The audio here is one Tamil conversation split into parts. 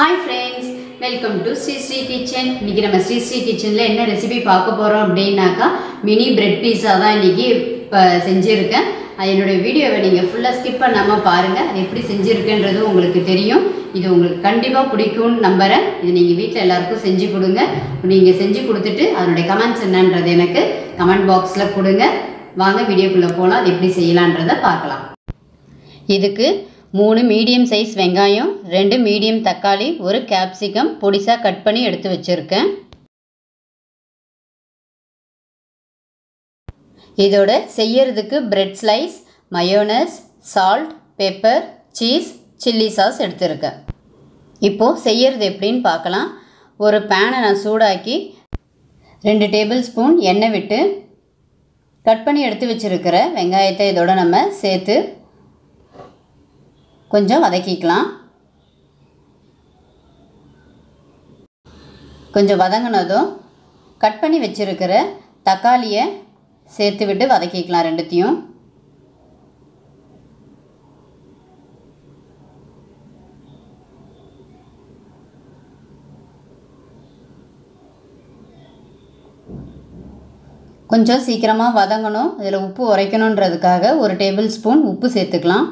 hi friends welcome to Sri Sri kitchen இன்னைக்கு நம்ம ஸ்ரீ ஸ்ரீ கிச்சனில் என்ன ரெசிபி பார்க்க போகிறோம் அப்படின்னாக்கா மினி பிரெட் பீஸா தான் இன்னைக்கு இப்போ செஞ்சுருக்கேன் அது என்னுடைய வீடியோவை நீங்கள் ஃபுல்லாக ஸ்கிப் பண்ணாமல் பாருங்கள் அது எப்படி செஞ்சுருக்குன்றது உங்களுக்கு தெரியும் இது உங்களுக்கு கண்டிப்பாக பிடிக்கும்னு நம்புகிறேன் இது நீங்கள் வீட்டில் எல்லாருக்கும் செஞ்சு கொடுங்க நீங்கள் செஞ்சு கொடுத்துட்டு அதனுடைய கமெண்ட்ஸ் என்னன்றது எனக்கு கமெண்ட் பாக்ஸில் கொடுங்க வாங்க வீடியோக்குள்ளே போகலாம் அது எப்படி செய்யலான்றதை பார்க்கலாம் இதுக்கு மூணு மீடியம் சைஸ் வெங்காயம் ரெண்டு மீடியம் தக்காளி ஒரு கேப்சிகம் பொடிசாக கட் பண்ணி எடுத்து வச்சுருக்கேன் இதோட செய்யறதுக்கு bread slice mayonnaise salt pepper cheese chilli sauce எடுத்துருக்கேன் இப்போது செய்யறது எப்படின்னு பார்க்கலாம் ஒரு பேனை நான் சூடாக்கி ரெண்டு டேபிள் ஸ்பூன் எண்ணெய் விட்டு கட் பண்ணி எடுத்து வச்சுருக்கிற வெங்காயத்தை இதோட நம்ம சேர்த்து கொஞ்சம் வதக்கிக்கலாம் கொஞ்சம் வதங்கினதும் கட் பண்ணி வச்சுருக்கிற தக்காளியை சேர்த்து விட்டு வதக்கிக்கலாம் ரெண்டுத்தையும் கொஞ்சம் சீக்கிரமாக வதங்கணும் இதில் உப்பு உரைக்கணுன்றதுக்காக ஒரு டேபிள் ஸ்பூன் உப்பு சேர்த்துக்கலாம்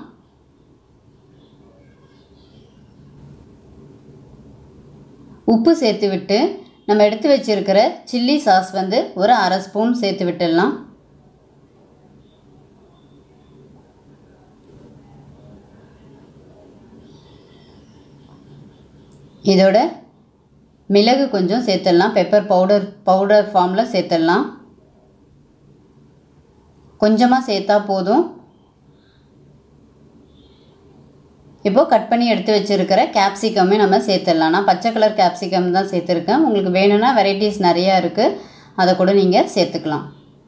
உப்பு சேர்த்து விட்டு நம்ம எடுத்து வச்சிருக்கிற சில்லி சாஸ் வந்து ஒரு அரை ஸ்பூன் சேர்த்து விட்டுடலாம் இதோட மிளகு கொஞ்சம் சேர்த்துடலாம் பெப்பர் பவுடர் பவுடர் ஃபார்மில் சேர்த்துடலாம் கொஞ்சமாக சேர்த்தா போதும் இப்போது கட் பண்ணி எடுத்து வச்சுருக்கிற கேப்சிகமே நம்ம சேர்த்துடலாம் நான் பச்சை கலர் கேப்சிகம் தான் சேர்த்துருக்கேன் உங்களுக்கு வேணும்னா வெரைட்டிஸ் நிறையா இருக்குது அதை கூட நீங்கள் சேர்த்துக்கலாம்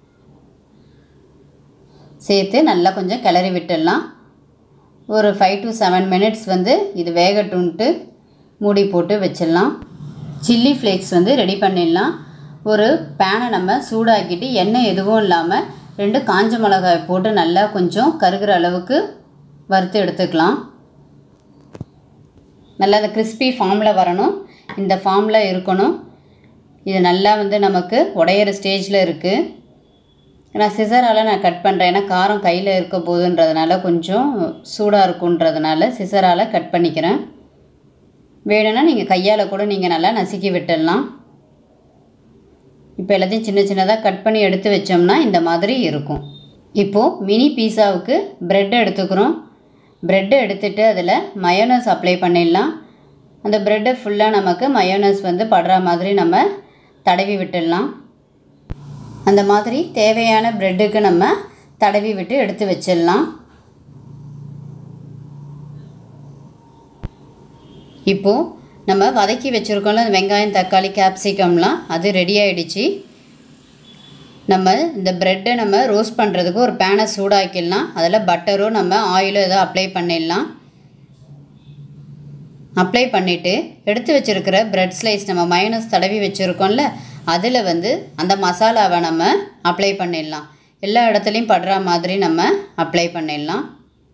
சேர்த்து நல்லா கொஞ்சம் கிளறி விட்டுடலாம் ஒரு ஃபைவ் டு செவன் மினிட்ஸ் வந்து இது வேகட்டுன்ட்டு மூடி போட்டு வச்சிடலாம் சில்லி ஃப்ளேக்ஸ் வந்து ரெடி பண்ணிடலாம் ஒரு பேனை நம்ம சூடாக்கிட்டு எண்ணெய் எதுவும் இல்லாமல் ரெண்டு காஞ்ச மிளகாய் போட்டு நல்லா கொஞ்சம் கருகிற அளவுக்கு வறுத்து எடுத்துக்கலாம் நல்லா அந்த கிறிஸ்பி ஃபார்மில் வரணும் இந்த ஃபார்மில் இருக்கணும் இது நல்லா வந்து நமக்கு உடையிற ஸ்டேஜில் இருக்குது நான் சிசரால் நான் கட் பண்ணுறேன் ஏன்னா காரம் கையில் இருக்க போதுன்றதுனால கொஞ்சம் சூடாக இருக்குன்றதுனால சிசரால் கட் பண்ணிக்கிறேன் வேணும்னா நீங்கள் கையால் கூட நீங்கள் நல்லா நசுக்கி விட்டுடலாம் இப்போ எல்லாத்தையும் சின்ன சின்னதாக கட் பண்ணி எடுத்து வச்சோம்னா இந்த மாதிரி இருக்கும் இப்போது மினி பீஸாவுக்கு ப்ரெட் எடுத்துக்கிறோம் ப்ரெட்டு எடுத்துகிட்டு அதில் மயோனஸ் அப்ளை பண்ணிடலாம் அந்த ப்ரெட்டை ஃபுல்லாக நமக்கு மயோனஸ் வந்து படுற மாதிரி நம்ம தடவி விட்டுடலாம் அந்த மாதிரி தேவையான ப்ரெட்டுக்கு நம்ம தடவி விட்டு எடுத்து வச்சிடலாம் இப்போது நம்ம வதக்கி வச்சுருக்கோம்ல வெங்காயம் தக்காளி கேப்சிகம்லாம் அது ரெடி ஆகிடுச்சு நம்ம இந்த ப்ரெட்டை நம்ம ரோஸ்ட் பண்ணுறதுக்கு ஒரு பேனை சூடாக்கிடலாம் அதில் பட்டரோ நம்ம ஆயிலோ ஏதோ அப்ளை பண்ணிடலாம் அப்ளை பண்ணிவிட்டு எடுத்து வச்சுருக்கிற ப்ரெட் ஸ்லைஸ் நம்ம மைனஸ் தடவி வச்சுருக்கோம்ல அதில் வந்து அந்த மசாலாவை நம்ம அப்ளை பண்ணிடலாம் எல்லா இடத்துலையும் படுற மாதிரி நம்ம அப்ளை பண்ணிடலாம்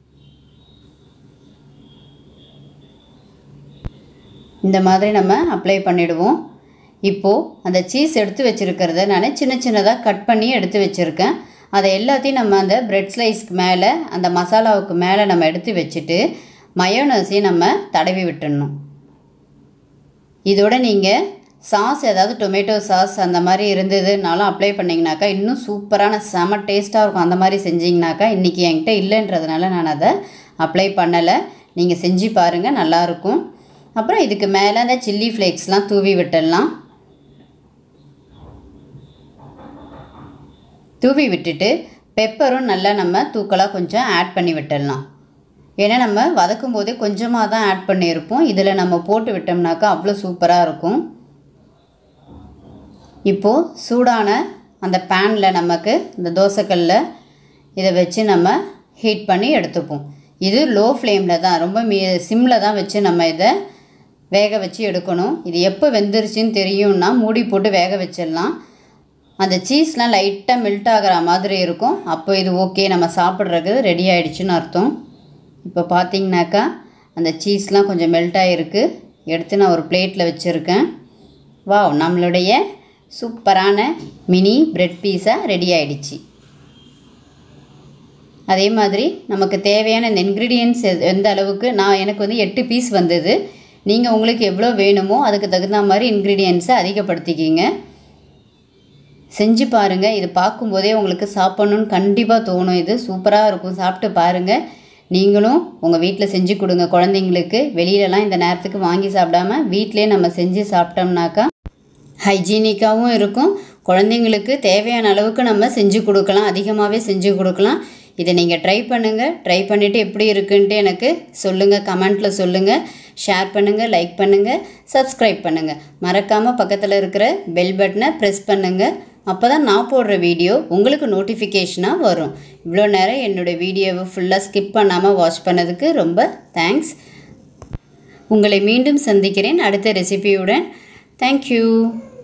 இந்த மாதிரி நம்ம அப்ளை பண்ணிவிடுவோம் இப்போது அந்த சீஸ் எடுத்து வச்சுருக்கிறத நான் சின்ன சின்னதாக கட் பண்ணி எடுத்து வச்சுருக்கேன் அதை எல்லாத்தையும் நம்ம அந்த ப்ரெட் ஸ்லைஸ்க்கு மேலே அந்த மசாலாவுக்கு மேலே நம்ம எடுத்து வச்சுட்டு மயோனஸையும் நம்ம தடவி விட்டுடணும் இதோட நீங்கள் சாஸ் ஏதாவது டொமேட்டோ சாஸ் அந்த மாதிரி இருந்ததுனாலும் அப்ளை பண்ணிங்கனாக்கா இன்னும் சூப்பரான செம டேஸ்ட்டாக இருக்கும் அந்த மாதிரி செஞ்சிங்கனாக்கா இன்றைக்கி என்கிட்ட இல்லைன்றதுனால நான் அதை அப்ளை பண்ணலை நீங்கள் செஞ்சு பாருங்கள் நல்லாயிருக்கும் அப்புறம் இதுக்கு மேலே அந்த சில்லி ஃப்ளேக்ஸ்லாம் தூவி விட்டுடலாம் தூவி விட்டுட்டு பெப்பரும் நல்லா நம்ம தூக்கலாக கொஞ்சம் ஆட் பண்ணி விட்டுடலாம் ஏன்னா நம்ம வதக்கும் போதே கொஞ்சமாக தான் ஆட் பண்ணியிருப்போம் இதில் நம்ம போட்டு விட்டோம்னாக்கா அவ்வளோ சூப்பராக இருக்கும் இப்போது சூடான அந்த பேனில் நமக்கு இந்த தோசைக்கல்லில் இதை வச்சு நம்ம ஹீட் பண்ணி எடுத்துப்போம் இது லோ ஃப்ளேமில் தான் ரொம்ப மீ சிம்மில் தான் வச்சு நம்ம இதை வேக வச்சு எடுக்கணும் இது எப்போ வெந்துருச்சுன்னு தெரியும்னா மூடி போட்டு வேக வச்சிடலாம் அந்த சீஸ்லாம் லைட்டாக மெல்ட் ஆகிற மாதிரி இருக்கும் அப்போ இது ஓகே நம்ம சாப்பிட்றதுக்கு ரெடி ஆகிடுச்சுன்னு அர்த்தம் இப்போ பார்த்தீங்கன்னாக்கா அந்த சீஸ்லாம் கொஞ்சம் மெல்ட் ஆகிருக்கு எடுத்து நான் ஒரு பிளேட்டில் வச்சுருக்கேன் வாவ் நம்மளுடைய சூப்பரான மினி பிரெட் பீஸா ரெடி ஆயிடுச்சு அதே மாதிரி நமக்கு தேவையான இந்த இன்க்ரீடியன்ட்ஸ் எந்த அளவுக்கு நான் எனக்கு வந்து எட்டு பீஸ் வந்தது நீங்கள் உங்களுக்கு எவ்வளோ வேணுமோ அதுக்கு தகுந்த மாதிரி இன்க்ரீடியன்ஸை அதிகப்படுத்திக்கிங்க செஞ்சு பாருங்கள் இது பார்க்கும்போதே உங்களுக்கு சாப்பிட்ணுன்னு கண்டிப்பாக தோணும் இது சூப்பராக இருக்கும் சாப்பிட்டு பாருங்கள் நீங்களும் உங்கள் வீட்டில் செஞ்சு கொடுங்க குழந்தைங்களுக்கு வெளியிலலாம் இந்த நேரத்துக்கு வாங்கி சாப்பிடாம வீட்டிலே நம்ம செஞ்சு சாப்பிட்டோம்னாக்கா ஹைஜீனிக்காகவும் இருக்கும் குழந்தைங்களுக்கு தேவையான அளவுக்கு நம்ம செஞ்சு கொடுக்கலாம் அதிகமாகவே செஞ்சு கொடுக்கலாம் இதை நீங்கள் ட்ரை பண்ணுங்கள் ட்ரை பண்ணிவிட்டு எப்படி இருக்குன்ட்டு எனக்கு சொல்லுங்கள் கமெண்ட்டில் சொல்லுங்கள் ஷேர் பண்ணுங்கள் லைக் பண்ணுங்கள் சப்ஸ்கிரைப் பண்ணுங்கள் மறக்காமல் பக்கத்தில் இருக்கிற பெல் பட்டனை ப்ரெஸ் பண்ணுங்கள் அப்போ தான் நான் போடுற வீடியோ உங்களுக்கு நோட்டிஃபிகேஷனாக வரும் இவ்வளோ நேரம் என்னோடய வீடியோவை ஃபுல்லாக ஸ்கிப் பண்ணாமல் வாட்ச் பண்ணதுக்கு ரொம்ப தேங்க்ஸ் உங்களை மீண்டும் சந்திக்கிறேன் அடுத்த ரெசிபியுடன் தேங்க்யூ